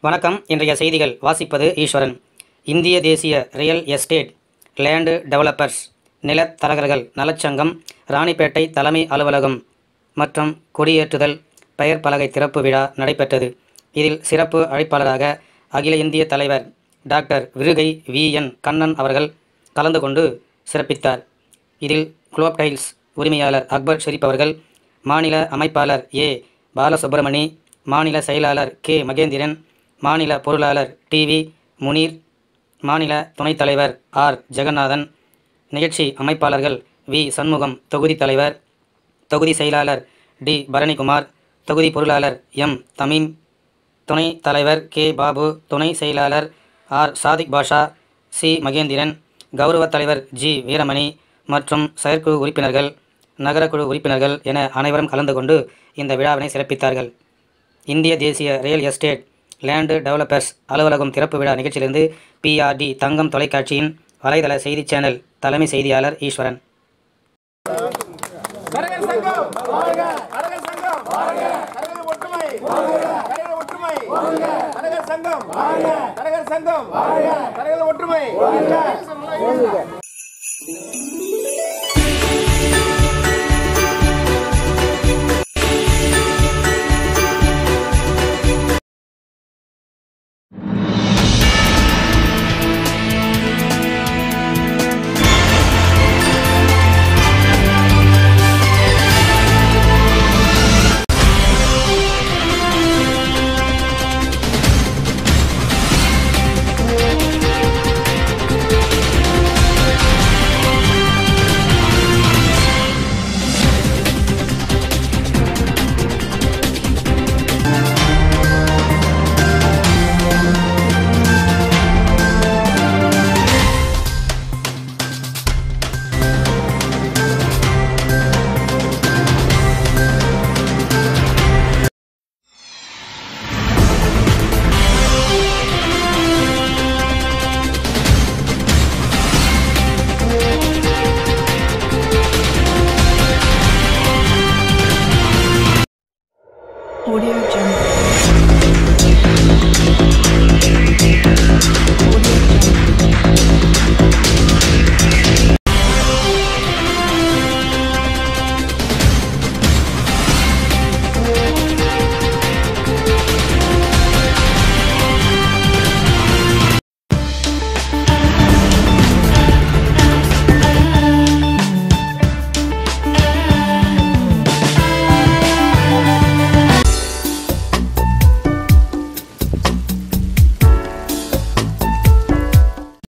வணக்கம் இன்றைய செய்திகள் வாசிப்பது ஈஸ்வரன் இந்திய தேசிய ரியல் எஸ்டேட் லேண்டு டெவலப்பர்ஸ் நிலத்தரகர்கள் நலச்சங்கம் ராணிப்பேட்டை தலைமை அலுவலகம் மற்றும் கொடியேற்றுதல் பெயர் பலகை திறப்பு விழா நடைபெற்றது இதில் சிறப்பு அழைப்பாளராக அகில இந்திய தலைவர் doctor Virugai V N Kannan அவர்கள் கலந்து கொண்டு சிறப்பித்தார் இதில் குளோப் டைல்ஸ் உரிமையாளர் அக்பர் ஷெரீப் அவர்கள் மாநில அமைப்பாளர் ஏ பாலசுப்ரமணி மாநில செயலாளர் கே மகேந்திரன் மாநில பொருளாளர் டிவி முனீர் மாநில துணைத் தலைவர் ஆர் ஜெகநாதன் நிகழ்ச்சி அமைப்பாளர்கள் வி சண்முகம் தொகுதி தலைவர் தொகுதி செயலாளர் டி பரணிக்குமார் தொகுதி பொருளாளர் எம் தமீம் துணை தலைவர் கே பாபு துணை செயலாளர் ஆர் சாதிக் பாஷா சி மகேந்திரன் கௌரவ தலைவர் ஜி வீரமணி மற்றும் செயற்குழு உறுப்பினர்கள் நகரக்குழு உறுப்பினர்கள் என அனைவரும் கலந்து கொண்டு இந்த விழாவினை சிறப்பித்தார்கள் இந்திய தேசிய ரியல் எஸ்டேட் லேண்டு டெவலப்பர்ஸ் அலுவலகம் திறப்பு விழா நிகழ்ச்சியிலிருந்து பிஆர்டி தங்கம் தொலைக்காட்சியின் வலைதள செய்தி சேனல் தலைமை செய்தியாளர் ஈஸ்வரன் கரகர் சங்கம் கரகர் சங்கம் கரகர் ஒற்றுமை கரகர் ஒற்றுமை கரகர் சங்கம் கரகர் சங்கம் கரகர் ஒற்றுமை Audio